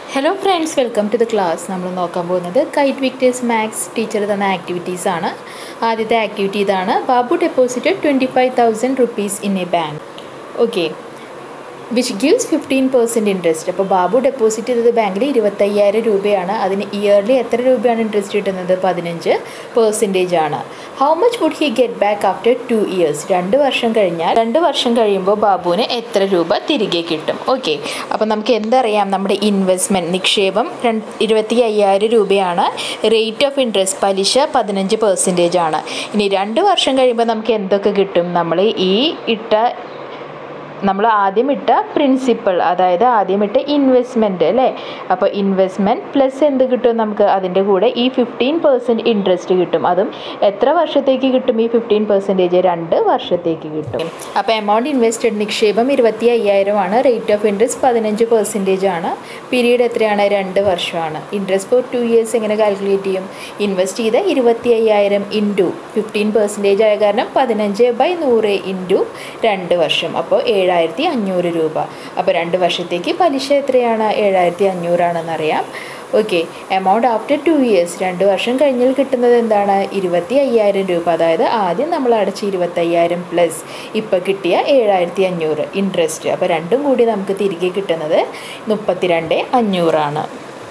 hello friends welcome to the class നമ്മൾ നോക്കാൻ പോകുന്നത് കൈറ്റ് വിക്ടേഴ്സ് മാത്സ് ടീച്ചർ തന്ന ആക്ടിവിറ്റീസ് ആണ് ആദ്യത്തെ ആക്ടിവിറ്റി ഇതാണ് Babu deposited twenty five thousand rupees in a bank okay which gives fifteen percent interest അപ്പോൾ ബാബു ഡെപ്പോസിറ്റ് ചെയ്തത് ബാങ്കിൽ ഇരുപത്തയ്യായിരം രൂപയാണ് അതിന് ഇയർലി എത്ര രൂപയാണ് ഇൻട്രസ്റ്റ് കിട്ടുന്നത് പതിനഞ്ച് പെർസെൻറ്റേജ് ആണ് how much would he get back after two years രണ്ട് വർഷം കഴിഞ്ഞാൽ രണ്ട് വർഷം കഴിയുമ്പോൾ ബാബുവിന് എത്ര രൂപ തിരികെ കിട്ടും ഓക്കെ അപ്പോൾ നമുക്ക് എന്തറിയാം നമ്മുടെ ഇൻവെസ്റ്റ്മെൻറ്റ് നിക്ഷേപം രണ്ട് ഇരുപത്തി അയ്യായിരം രൂപയാണ് റേറ്റ് ഓഫ് ഇൻട്രസ്റ്റ് പലിശ പതിനഞ്ച് പെർസെൻറ്റേജ് ആണ് ഇനി രണ്ട് വർഷം കഴിയുമ്പോൾ നമുക്ക് എന്തൊക്കെ കിട്ടും നമ്മൾ ഈ ഇട്ട നമ്മൾ ആദ്യം ഇട്ട പ്രിൻസിപ്പൾ അതായത് ആദ്യം ഇട്ട ഇൻവെസ്റ്റ്മെൻറ്റ് അല്ലേ അപ്പോൾ ഇൻവെസ്റ്റ്മെൻറ്റ് പ്ലസ് എന്ത് കിട്ടും നമുക്ക് അതിൻ്റെ കൂടെ ഈ ഫിഫ്റ്റീൻ പെർസെൻറ്റ് ഇൻട്രസ്റ്റ് കിട്ടും അതും എത്ര വർഷത്തേക്ക് കിട്ടും ഈ ഫിഫ്റ്റീൻ പെർസെൻറ്റേജ് രണ്ട് വർഷത്തേക്ക് കിട്ടും അപ്പോൾ എമൗണ്ട് ഇൻവെസ്റ്റഡ് നിക്ഷേപം ഇരുപത്തി അയ്യായിരമാണ് റേറ്റ് ഓഫ് ഇൻട്രസ്റ്റ് പതിനഞ്ച് പെർസെൻറ്റേജ് ആണ് പീരീഡ് എത്രയാണ് രണ്ട് വർഷമാണ് ഇൻട്രസ്റ്റ് ഫോർ ടു ഇയേഴ്സ് എങ്ങനെ കാൽക്കുലേറ്റ് ചെയ്യും ഇൻവെസ്റ്റ് ചെയ്ത ഇരുപത്തി അയ്യായിരം ഇൻറ്റു ഫിഫ്റ്റീൻ പെർസെൻറ്റേജ് ആയ കാരണം പതിനഞ്ച് ബൈ നൂറ് ഇൻറ്റു രണ്ട് വർഷം അപ്പോൾ ഏഴായിരത്തി അഞ്ഞൂറ് രൂപ അപ്പോൾ രണ്ട് വർഷത്തേക്ക് പലിശ എത്രയാണ് ഏഴായിരത്തി അഞ്ഞൂറാണെന്നറിയാം okay amount after two years രണ്ട് വർഷം കഴിഞ്ഞാൽ കിട്ടുന്നത് എന്താണ് ഇരുപത്തി അയ്യായിരം രൂപ അതായത് ആദ്യം നമ്മൾ അടച്ച ഇരുപത്തയ്യായിരം പ്ലസ് ഇപ്പോൾ കിട്ടിയ ഏഴായിരത്തി അഞ്ഞൂറ് ഇൻട്രസ്റ്റ് അപ്പോൾ രണ്ടും കൂടി നമുക്ക് തിരികെ കിട്ടുന്നത് മുപ്പത്തിരണ്ട് അഞ്ഞൂറാണ്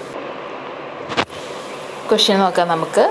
ക്വസ്റ്റ്യൻ നോക്കാം നമുക്ക്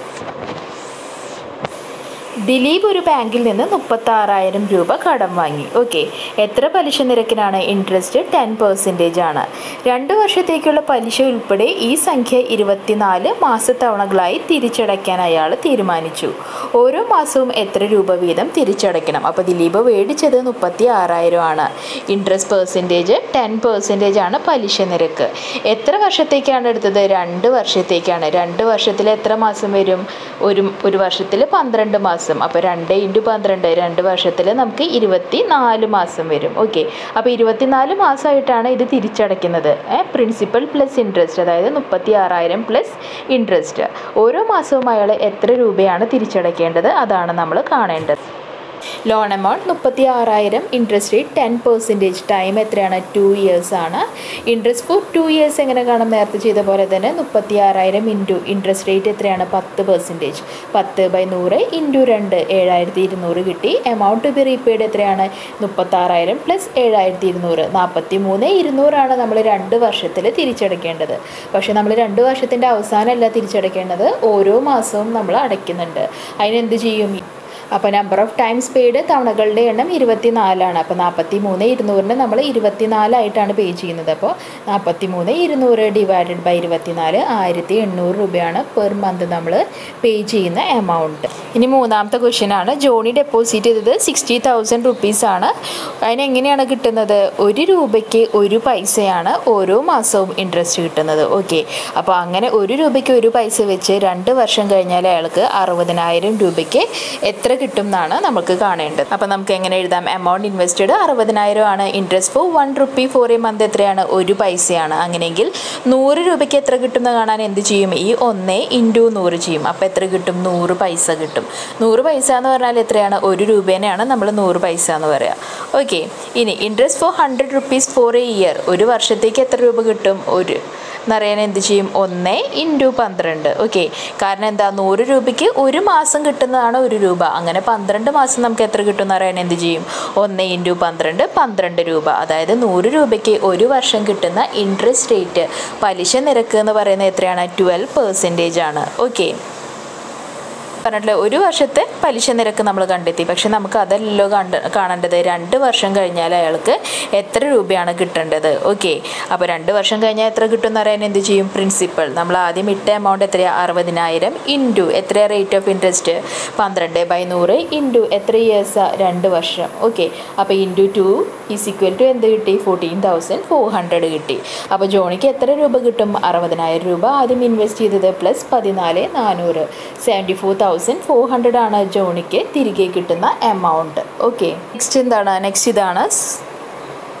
ദിലീപ് ഒരു ബാങ്കിൽ നിന്ന് മുപ്പത്താറായിരം രൂപ കടം വാങ്ങി ഓക്കെ എത്ര പലിശ നിരക്കിനാണ് ഇൻട്രസ്റ്റ് ടെൻ പെർസെൻറ്റേജ് ആണ് രണ്ട് വർഷത്തേക്കുള്ള പലിശ ഉൾപ്പെടെ ഈ സംഖ്യ ഇരുപത്തിനാല് മാസത്തവണകളായി തിരിച്ചടയ്ക്കാൻ അയാൾ തീരുമാനിച്ചു ഓരോ മാസവും എത്ര രൂപ വീതം തിരിച്ചടയ്ക്കണം അപ്പോൾ ദിലീപ് മേടിച്ചത് മുപ്പത്തി ആറായിരം ആണ് ഇൻട്രസ്റ്റ് പെർസെൻറ്റേജ് ടെൻ പെർസെൻറ്റേജ് ആണ് പലിശ നിരക്ക് എത്ര വർഷത്തേക്കാണ് എടുത്തത് രണ്ട് വർഷത്തേക്കാണ് രണ്ട് വർഷത്തിൽ എത്ര മാസം വരും ഒരു ഒരു വർഷത്തിൽ പന്ത്രണ്ട് മാസം മാസം അപ്പോൾ രണ്ട് ഇൻറ്റു പന്ത്രണ്ട് രണ്ട് വർഷത്തിൽ നമുക്ക് ഇരുപത്തി നാല് മാസം വരും ഓക്കെ അപ്പോൾ ഇരുപത്തിനാല് മാസമായിട്ടാണ് ഇത് തിരിച്ചടയ്ക്കുന്നത് പ്രിൻസിപ്പൽ പ്ലസ് ഇൻട്രസ്റ്റ് അതായത് മുപ്പത്തി ആറായിരം പ്ലസ് ഇൻട്രസ്റ്റ് ഓരോ മാസവും അയാൾ എത്ര രൂപയാണ് തിരിച്ചടയ്ക്കേണ്ടത് അതാണ് നമ്മൾ കാണേണ്ടത് ലോൺ എമൗണ്ട് മുപ്പത്തി ആറായിരം interest rate ten percentage time എത്രയാണ് ടു ഇയേഴ്സ് ആണ് ഇൻട്രസ്റ്റ് ഫോർ ടു ഇയേഴ്സ് എങ്ങനെ കാണാം നേരത്തെ ചെയ്ത പോലെ തന്നെ മുപ്പത്തി ആറായിരം ഇൻറ്റു ഇൻട്രസ്റ്റ് റേറ്റ് എത്രയാണ് പത്ത് പെർസെൻറ്റേജ് പത്ത് ബൈ നൂറ് ഇൻറ്റു രണ്ട് ഏഴായിരത്തി ഇരുന്നൂറ് കിട്ടി എമൗണ്ട് ബി റീപെയ്ഡ് എത്രയാണ് മുപ്പത്താറായിരം പ്ലസ് ഏഴായിരത്തി ഇരുന്നൂറ് നാൽപ്പത്തി മൂന്ന് ഇരുന്നൂറാണ് നമ്മൾ രണ്ട് വർഷത്തിൽ തിരിച്ചടയ്ക്കേണ്ടത് പക്ഷേ നമ്മൾ രണ്ട് വർഷത്തിൻ്റെ അവസാനമല്ല തിരിച്ചടയ്ക്കേണ്ടത് ഓരോ മാസവും നമ്മൾ അടയ്ക്കുന്നുണ്ട് അതിനെന്ത് ചെയ്യും അപ്പോൾ നമ്പർ ഓഫ് ടൈംസ് പെയ്ഡ് തവണകളുടെ എണ്ണം ഇരുപത്തി നാലാണ് അപ്പോൾ നാൽപ്പത്തി മൂന്ന് ഇരുന്നൂറിന് നമ്മൾ ഇരുപത്തിനാലായിട്ടാണ് പേ ചെയ്യുന്നത് അപ്പോൾ നാൽപ്പത്തി മൂന്ന് ഇരുന്നൂറ് ഡിവൈഡഡ് ബൈ ഇരുപത്തിനാല് ആയിരത്തി എണ്ണൂറ് രൂപയാണ് പെർ മന്ത് നമ്മൾ പേ ചെയ്യുന്ന എമൗണ്ട് ഇനി മൂന്നാമത്തെ ക്വസ്റ്റ്യൻ ആണ് ജോണി ഡെപ്പോസിറ്റ് ചെയ്തത് സിക്സ്റ്റി തൗസൻഡ് റുപ്പീസാണ് അതിനെങ്ങനെയാണ് കിട്ടുന്നത് ഒരു രൂപയ്ക്ക് ഒരു പൈസയാണ് ഓരോ മാസവും ഇൻട്രസ്റ്റ് കിട്ടുന്നത് ഓക്കെ അപ്പോൾ അങ്ങനെ ഒരു രൂപയ്ക്ക് ഒരു പൈസ വെച്ച് രണ്ട് വർഷം കഴിഞ്ഞാൽ അയാൾക്ക് അറുപതിനായിരം രൂപയ്ക്ക് എത്ര കിട്ടും എന്നാണ് നമുക്ക് കാണേണ്ടത് അപ്പോൾ നമുക്ക് എങ്ങനെ എഴുതാം എമൗണ്ട് ഇൻവെസ്റ്റഡ് അറുപതിനായിരം ആണ് interest for one rupee for a month എത്രയാണ് ഒരു പൈസയാണ് അങ്ങനെയെങ്കിൽ നൂറ് രൂപയ്ക്ക് എത്ര കിട്ടുമെന്ന് കാണാൻ എന്ത് ചെയ്യും ഈ ഒന്നേ ഇൻറ്റു നൂറ് ചെയ്യും അപ്പോൾ എത്ര കിട്ടും നൂറ് പൈസ കിട്ടും നൂറ് പൈസ എന്ന് പറഞ്ഞാൽ എത്രയാണ് ഒരു രൂപേനെയാണ് നമ്മൾ നൂറ് പൈസ എന്ന് പറയുക ഓക്കെ ഇനി interest for hundred rupees for a year ഒരു വർഷത്തേക്ക് എത്ര രൂപ കിട്ടും ഒരു എന്നറിയാൻ എന്ത് ചെയ്യും ഒന്ന് ഇൻറ്റു പന്ത്രണ്ട് ഓക്കെ കാരണം എന്താ നൂറ് രൂപയ്ക്ക് ഒരു മാസം കിട്ടുന്നതാണ് ഒരു രൂപ അങ്ങനെ പന്ത്രണ്ട് മാസം നമുക്ക് എത്ര കിട്ടും എന്ന് അറിയാൻ എന്ത് ചെയ്യും ഒന്ന് ഇൻറ്റു പന്ത്രണ്ട് പന്ത്രണ്ട് രൂപ അതായത് നൂറ് രൂപയ്ക്ക് ഒരു വർഷം കിട്ടുന്ന ഇൻട്രസ്റ്റ് റേറ്റ് പലിശ നിരക്ക് എന്ന് പറയുന്നത് എത്രയാണ് ട്വൽവ് പെർസെൻറ്റേജ് ആണ് ഓക്കെ പറഞ്ഞിട്ടുള്ള ഒരു വർഷത്തെ പലിശ നിരക്ക് നമ്മൾ കണ്ടെത്തി പക്ഷെ നമുക്ക് അതല്ലല്ലോ കണ്ട് കാണേണ്ടത് രണ്ട് വർഷം കഴിഞ്ഞാൽ അയാൾക്ക് എത്ര രൂപയാണ് കിട്ടേണ്ടത് ഓക്കെ അപ്പോൾ രണ്ട് വർഷം കഴിഞ്ഞാൽ എത്ര കിട്ടും എന്ന് പറയാൻ എന്ത് ചെയ്യും പ്രിൻസിപ്പൽ നമ്മൾ ആദ്യം ഇട്ട എമൗണ്ട് എത്രയാണ് അറുപതിനായിരം ഇൻറ്റു എത്ര റേറ്റ് ഓഫ് ഇൻട്രസ്റ്റ് പന്ത്രണ്ട് ബൈ നൂറ് ഇൻറ്റു എത്ര ഇയേഴ്സാ രണ്ട് വർഷം ഓക്കെ അപ്പോൾ into two is equal to എന്ത് കിട്ടി ഫോർട്ടീൻ തൗസൻഡ് ഫോർ ഹൺഡ്രഡ് കിട്ടി അപ്പോൾ ജോണിക്ക് എത്ര രൂപ കിട്ടും അറുപതിനായിരം രൂപ ആദ്യം ഇൻവെസ്റ്റ് ചെയ്തത് പ്ലസ് പതിനാല് നാനൂറ് seventy four thousand four hundred ആണ് ജോണിക്ക് തിരികെ കിട്ടുന്ന എമൗണ്ട് ഓക്കെ നെക്സ്റ്റ് എന്താണ് നെക്സ്റ്റ് ഇതാണ്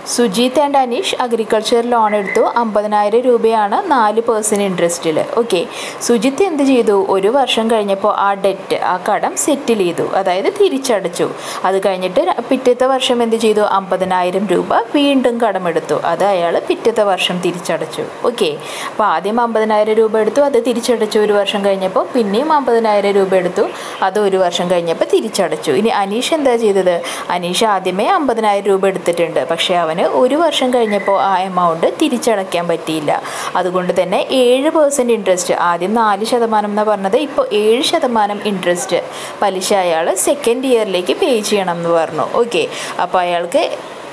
Sujith and Aneesh agriculture loan എടുത്തു അമ്പതിനായിരം രൂപയാണ് നാല് പേഴ്സൻറ്റ് ഇൻട്രസ്റ്റിൽ ഓക്കെ സുജിത്ത് എന്ത് ചെയ്തു ഒരു വർഷം കഴിഞ്ഞപ്പോൾ ആ ഡെറ്റ് ആ കടം സെറ്റിൽ ചെയ്തു അതായത് തിരിച്ചടച്ചു അത് കഴിഞ്ഞിട്ട് ര- പിറ്റത്തെ വർഷം എന്ത് ചെയ്തു അമ്പതിനായിരം രൂപ വീണ്ടും കടമെടുത്തു അത് അയാൾ പിറ്റത്തെ വർഷം തിരിച്ചടച്ചു ഓക്കെ അപ്പോൾ ആദ്യം അമ്പതിനായിരം രൂപ എടുത്തു അത് തിരിച്ചടച്ചു ഒരു വർഷം കഴിഞ്ഞപ്പോൾ പിന്നെയും അമ്പതിനായിരം രൂപ എടുത്തു അത് ഒരു വർഷം കഴിഞ്ഞപ്പോൾ തിരിച്ചടച്ചു ഇനി അനീഷ് എന്താ ചെയ്തത് അനീഷ് ആദ്യമേ അമ്പതിനായിരം രൂപ എടുത്തിട്ടുണ്ട് പക്ഷേ അവന് ഒരു വർഷം കഴിഞ്ഞപ്പോൾ ആ എമൗണ്ട് തിരിച്ചടയ്ക്കാൻ പറ്റിയില്ല അതുകൊണ്ട് തന്നെ ഏഴ് പേഴ്സൻറ്റ് ഇൻട്രസ്റ്റ് ആദ്യം നാല് ശതമാനം എന്ന് പറഞ്ഞത് ഇപ്പോൾ ഏഴ് ശതമാനം ഇൻട്രസ്റ്റ് പലിശ അയാൾ സെക്കൻഡ് ഇയറിലേക്ക് പേ ചെയ്യണം എന്ന് പറഞ്ഞു ഓക്കെ അപ്പോൾ അയാൾക്ക്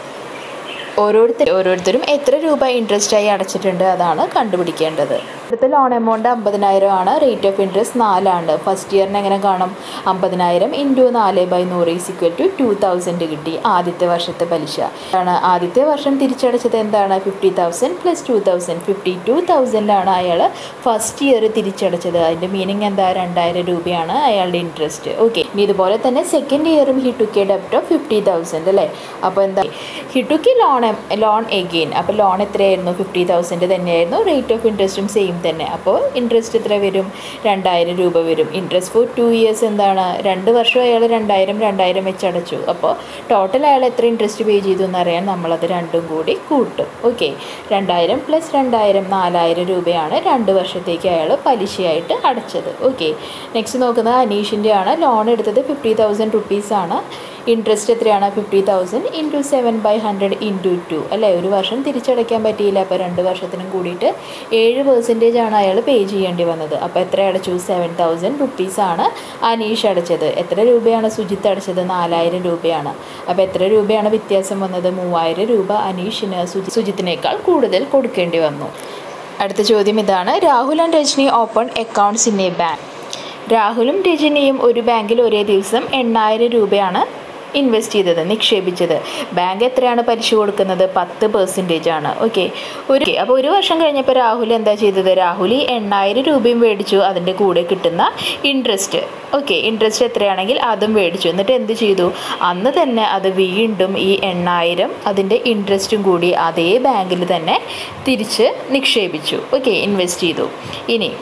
ഓരോരുത്തർ ഓരോരുത്തരും എത്ര രൂപ ഇൻട്രസ്റ്റ് ആയി അടച്ചിട്ടുണ്ട് അതാണ് കണ്ടുപിടിക്കേണ്ടത് അടുത്ത ലോൺ എമൗണ്ട് അമ്പതിനായിരം ആണ് റേറ്റ് ഓഫ് ഇൻട്രസ്റ്റ് നാലാണ് ഫസ്റ്റ് ഇയറിന് എങ്ങനെ കാണും അമ്പതിനായിരം ഇൻറ്റു നാല് ബൈ നൂറ് is equal to two thousand കിട്ടി ആദ്യത്തെ വർഷത്തെ പലിശ ആണ് ആദ്യത്തെ വർഷം തിരിച്ചടച്ചത് എന്താണ് fifty thousand plus two thousand fifty two തൗസൻഡാണ് അയാൾ ഫസ്റ്റ് ഇയർ തിരിച്ചടച്ചത് അതിൻ്റെ മീനിങ് എന്താ രണ്ടായിരം രൂപയാണ് അയാളുടെ ഇൻട്രസ്റ്റ് ഓക്കെ ഇനി ഇതുപോലെ തന്നെ സെക്കൻഡ് ഇയറും ഹി ടുക്ക് എ ഡെപ്റ്റ് ഓഫ് ഫിഫ്റ്റി തൗസൻഡ് അല്ലേ അപ്പോൾ എന്താ he took loan loan again അപ്പോൾ ലോൺ എത്രയായിരുന്നു ഫിഫ്റ്റി തൗസൻഡ് തന്നെയായിരുന്നു റേറ്റ് ഓഫ് ഇൻട്രസ്റ്റും സെയിം തന്നെ അപ്പോൾ ഇൻട്രസ്റ്റ് എത്ര വരും രണ്ടായിരം രൂപ വരും ഇൻട്രസ്റ്റ് ഫോർ ടു ഇയേഴ്സ് എന്താണ് രണ്ട് വർഷം അയാൾ രണ്ടായിരം രണ്ടായിരം വെച്ച് അടച്ചു അപ്പോൾ ടോട്ടൽ അയാൾ എത്ര ഇൻട്രസ്റ്റ് പേ ചെയ്തു എന്നറിയാൻ നമ്മളത് രണ്ടും കൂടി കൂട്ടും ഓക്കെ രണ്ടായിരം പ്ലസ് രണ്ടായിരം നാലായിരം രൂപയാണ് രണ്ട് വർഷത്തേക്ക് അയാൾ പലിശയായിട്ട് അടച്ചത് ഓക്കെ നെക്സ്റ്റ് നോക്കുന്നത് അനീഷിൻ്റെ ആണ് ലോൺ എടുത്തത് ഫിഫ്റ്റി തൗസൻഡ് റുപ്പീസാണ് ഇൻട്രസ്റ്റ് എത്രയാണ് fifty thousand into seven by hundred into two അല്ലേ ഒരു വർഷം തിരിച്ചടയ്ക്കാൻ പറ്റിയില്ല അപ്പോൾ രണ്ട് വർഷത്തിനും കൂടിയിട്ട് ഏഴ് പെർസെൻറ്റേജ് ആണ് അയാൾ പേ ചെയ്യേണ്ടി വന്നത് അപ്പോൾ എത്ര അടച്ചു സെവൻ തൗസൻഡ് റുപ്പീസാണ് അനീഷ് അടച്ചത് എത്ര രൂപയാണ് സുജിത്ത് അടച്ചത് നാലായിരം രൂപയാണ് അപ്പോൾ എത്ര രൂപയാണ് വ്യത്യാസം വന്നത് മൂവായിരം രൂപ അനീഷിന് സുജി സുജിത്തിനേക്കാൾ കൂടുതൽ കൊടുക്കേണ്ടി വന്നു അടുത്ത ചോദ്യം ഇതാണ് Rahul and Rajani open accounts in a bank രാഹുലും രജനിയും ഒരു ബാങ്കിൽ ഒരേ ദിവസം എണ്ണായിരം രൂപയാണ് ഇൻവെസ്റ്റ് ചെയ്തത് നിക്ഷേപിച്ചത് ബാങ്ക് എത്രയാണ് പലിശ കൊടുക്കുന്നത് പത്ത് പെർസെൻറ്റേജ് ആണ് ഓക്കെ ഒരു അപ്പോൾ ഒരു വർഷം കഴിഞ്ഞപ്പോൾ രാഹുൽ എന്താ ചെയ്തത് രാഹുൽ ഈ എണ്ണായിരം രൂപയും മേടിച്ചു അതിൻ്റെ കൂടെ കിട്ടുന്ന ഇൻട്രസ്റ്റ് ഓക്കെ ഇൻട്രസ്റ്റ് എത്രയാണെങ്കിൽ അതും മേടിച്ചു എന്നിട്ട് എന്ത് ചെയ്തു അന്ന് തന്നെ അത് വീണ്ടും ഈ എണ്ണായിരം അതിൻ്റെ ഇൻട്രസ്റ്റും കൂടി അതേ ബാങ്കിൽ തന്നെ തിരിച്ച് നിക്ഷേപിച്ചു ഓക്കെ ഇൻവെസ്റ്റ് ചെയ്തു ഇനി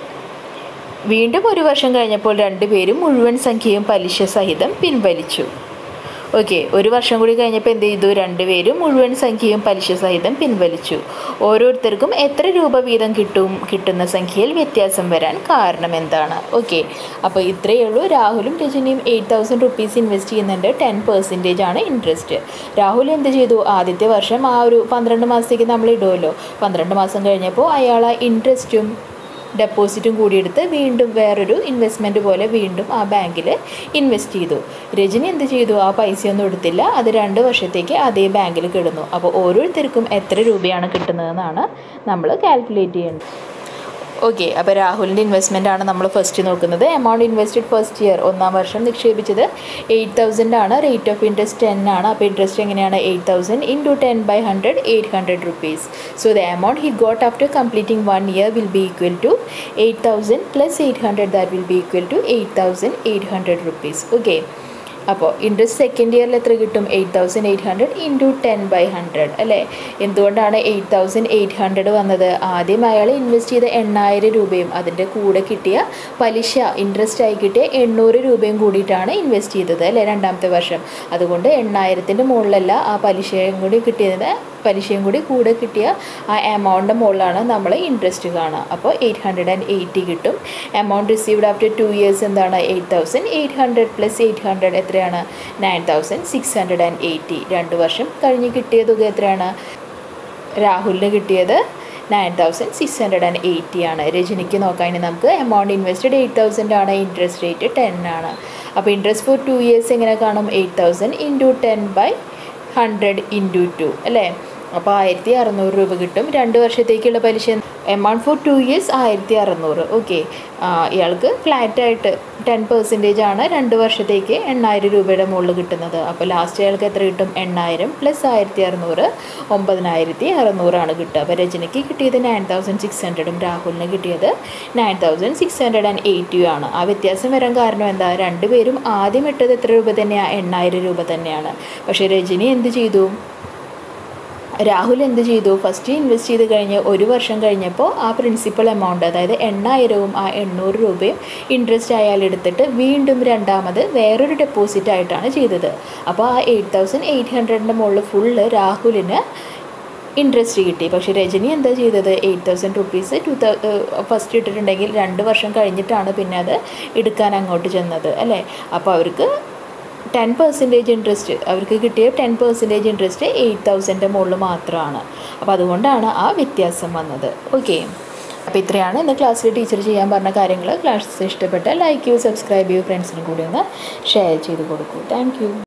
വീണ്ടും ഒരു വർഷം കഴിഞ്ഞപ്പോൾ രണ്ടുപേരും മുഴുവൻ സംഖ്യയും പലിശ സഹിതം പിൻവലിച്ചു ഓക്കെ ഒരു വർഷം കൂടി കഴിഞ്ഞപ്പോൾ എന്ത് ചെയ്തു രണ്ടുപേരും മുഴുവൻ സംഖ്യയും പലിശ സഹിതം പിൻവലിച്ചു ഓരോരുത്തർക്കും എത്ര രൂപ വീതം കിട്ടും കിട്ടുന്ന സംഖ്യയിൽ വ്യത്യാസം വരാൻ കാരണം എന്താണ് ഓക്കെ അപ്പോൾ ഇത്രയേ ഉള്ളൂ രാഹുലും രജനിയും എയ്റ്റ് തൗസൻഡ് റുപ്പീസ് ഇൻവെസ്റ്റ് ചെയ്യുന്നുണ്ട് ടെൻ പെർസെൻറ്റേജ് ആണ് ഇൻട്രസ്റ്റ് രാഹുൽ എന്ത് ചെയ്തു ആദ്യത്തെ വർഷം ആ ഒരു പന്ത്രണ്ട് മാസത്തേക്ക് നമ്മൾ ഇടുമല്ലോ പന്ത്രണ്ട് മാസം കഴിഞ്ഞപ്പോൾ അയാൾ ആ ഇൻട്രസ്റ്റും ഡെപ്പോസിറ്റും കൂടി എടുത്ത് വീണ്ടും വേറൊരു ഇൻവെസ്റ്റ്മെൻറ്റ് പോലെ വീണ്ടും ആ ബാങ്കിൽ ഇൻവെസ്റ്റ് ചെയ്തു രജനി എന്ത് ചെയ്തു ആ പൈസയൊന്നും എടുത്തില്ല അത് രണ്ട് വർഷത്തേക്ക് അതേ ബാങ്കിൽ കിടന്നു അപ്പോൾ ഓരോരുത്തർക്കും എത്ര രൂപയാണ് കിട്ടുന്നതെന്നാണ് നമ്മൾ കാൽക്കുലേറ്റ് ചെയ്യേണ്ടത് ഓക്കെ അപ്പോൾ രാഹുലിൻ്റെ ഇൻവെസ്റ്റ്മെൻ്റ് ആണ് നമ്മൾ ഫസ്റ്റ് നോക്കുന്നത് എമൗണ്ട് ഇൻവെസ്റ്റഡ് ഫസ്റ്റ് ഇയർ ഒന്നാം വർഷം നിക്ഷേപിച്ചത് എയ്റ്റ് തൗസൻഡ് ആണ് റേറ്റ് ഓഫ് ഇൻട്രസ്റ്റ് ടെൻ ആണ് അപ്പോൾ ഇൻട്രസ്റ്റ് എങ്ങനെയാണ് eight thousand into ten by hundred eight hundred rupees so the amount he got after completing one year will be equal to eight thousand plus eight hundred that will be equal to eight thousand eight hundred rupees okay അപ്പോൾ interest second ഇയറിൽ എത്ര കിട്ടും eight thousand eight hundred into ten by hundred അല്ലേ എന്തുകൊണ്ടാണ് eight thousand eight hundred വന്നത് ആദ്യം അയാൾ invest ചെയ്ത എണ്ണായിരം രൂപയും അതിൻ്റെ കൂടെ കിട്ടിയ പലിശ ഇൻട്രസ്റ്റ് ആയി കിട്ടിയ എണ്ണൂറ് രൂപയും കൂടിയിട്ടാണ് ഇൻവെസ്റ്റ് ചെയ്തത് അല്ലേ രണ്ടാമത്തെ വർഷം അതുകൊണ്ട് എണ്ണായിരത്തിൻ്റെ മുകളിലല്ല ആ പലിശയും കൂടി കിട്ടിയത് പലിശയും കൂടി കൂടെ കിട്ടിയ ആ എമൗണ്ടിൻ്റെ മുകളിലാണ് നമ്മൾ ഇൻട്രസ്റ്റ് കാണുക അപ്പോൾ എയ്റ്റ് ഹൺഡ്രഡ് ആൻഡ് എയ്റ്റി കിട്ടും amount received after two years എന്താണ് eight thousand eight hundred plus eight hundred എത്രയാണ് nine thousand six hundred and eighty രണ്ട് വർഷം കഴിഞ്ഞ് കിട്ടിയ തുക എത്രയാണ് രാഹുലിന് കിട്ടിയത് nine thousand six hundred and eighty ആണ് രജനിക്ക് നോക്കുകയാണെങ്കിൽ നമുക്ക് എമൗണ്ട് ഇൻവെസ്റ്റഡ് എയ്റ്റ് തൗസൻഡ് ആണ് ഇൻട്രസ്റ്റ് റേറ്റ് ടെൻ ആണ് അപ്പോൾ ഇൻട്രസ്റ്റ് ഫോർ ടു ഇയേഴ്സ് എങ്ങനെ കാണും eight thousand into ten by hundred into two അല്ലേ അപ്പോൾ ആയിരത്തി അറുന്നൂറ് രൂപ കിട്ടും രണ്ട് വർഷത്തേക്കുള്ള പലിശ എമൗണ്ട് ഫോർ ടു ഇയേഴ്സ് ആയിരത്തി അറുന്നൂറ് ഓക്കെ ഇയാൾക്ക് ഫ്ലാറ്റായിട്ട് ടെൻ പെർസെൻറ്റേജ് ആണ് രണ്ട് വർഷത്തേക്ക് എണ്ണായിരം രൂപയുടെ മുകളിൽ കിട്ടുന്നത് അപ്പോൾ ലാസ്റ്റ് അയാൾക്ക് എത്ര കിട്ടും എണ്ണായിരം പ്ലസ് ആയിരത്തി അറുന്നൂറ് ഒമ്പതിനായിരത്തി അറുന്നൂറാണ് കിട്ടുക അപ്പോൾ രജനിക്ക് കിട്ടിയത് നയൻ തൗസൻഡ് സിക്സ് ഹൺഡ്രഡും രാഹുലിന് കിട്ടിയത് nine thousand six hundred and എയ്റ്റിയും ആണ് ആ വ്യത്യാസം വരാൻ കാരണം എന്താ രണ്ടുപേരും ആദ്യം ഇട്ടത് എത്ര രൂപ തന്നെയാണ് എണ്ണായിരം രൂപ തന്നെയാണ് പക്ഷേ രജനി എന്ത് ചെയ്തു രാഹുൽ എന്ത് ചെയ്തു ഫസ്റ്റ് ഇൻവെസ്റ്റ് ചെയ്ത് കഴിഞ്ഞ് ഒരു വർഷം കഴിഞ്ഞപ്പോൾ ആ പ്രിൻസിപ്പൽ എമൗണ്ട് അതായത് എണ്ണായിരവും ആ എണ്ണൂറ് രൂപയും ഇൻട്രസ്റ്റ് അയാൾ എടുത്തിട്ട് വീണ്ടും രണ്ടാമത് വേറൊരു ഡെപ്പോസിറ്റ് ആയിട്ടാണ് ചെയ്തത് അപ്പോൾ ആ എയ്റ്റ് തൗസൻഡ് എയ്റ്റ് ഹൺഡ്രഡിൻ്റെ മുകളിൽ ഫുള്ള് രാഹുലിന് ഇൻട്രസ്റ്റ് കിട്ടി പക്ഷേ രജനി എന്താ ചെയ്തത് എയ്റ്റ് തൗസൻഡ് റുപ്പീസ് ടു തൗ ഫസ്റ്റ് ഇട്ടിട്ടുണ്ടെങ്കിൽ രണ്ട് വർഷം കഴിഞ്ഞിട്ടാണ് പിന്നെ അത് എടുക്കാൻ അങ്ങോട്ട് ചെന്നത് അല്ലേ അപ്പോൾ അവർക്ക് ടെൻ പെർസെൻറ്റേജ് ഇൻട്രസ്റ്റ് അവർക്ക് കിട്ടിയ ടെൻ പെർസെൻറ്റേജ് ഇൻട്രസ്റ്റ് എയ്റ്റ് തൗസൻഡിൻ്റെ മുകളിൽ മാത്രമാണ് അപ്പോൾ അതുകൊണ്ടാണ് ആ വ്യത്യാസം വന്നത് ഓക്കെ അപ്പോൾ ഇത്രയാണ് ഇന്ന് ക്ലാസ്സിൽ ടീച്ചർ ചെയ്യാൻ പറഞ്ഞ കാര്യങ്ങൾ ക്ലാസ് ഇഷ്ടപ്പെട്ടാൽ ലൈക്ക് ചെയ്യൂ സബ്സ്ക്രൈബ് ചെയ്യൂ ഫ്രണ്ട്സിനും കൂടി ഒന്ന് ഷെയർ ചെയ്ത് കൊടുക്കൂ താങ്ക്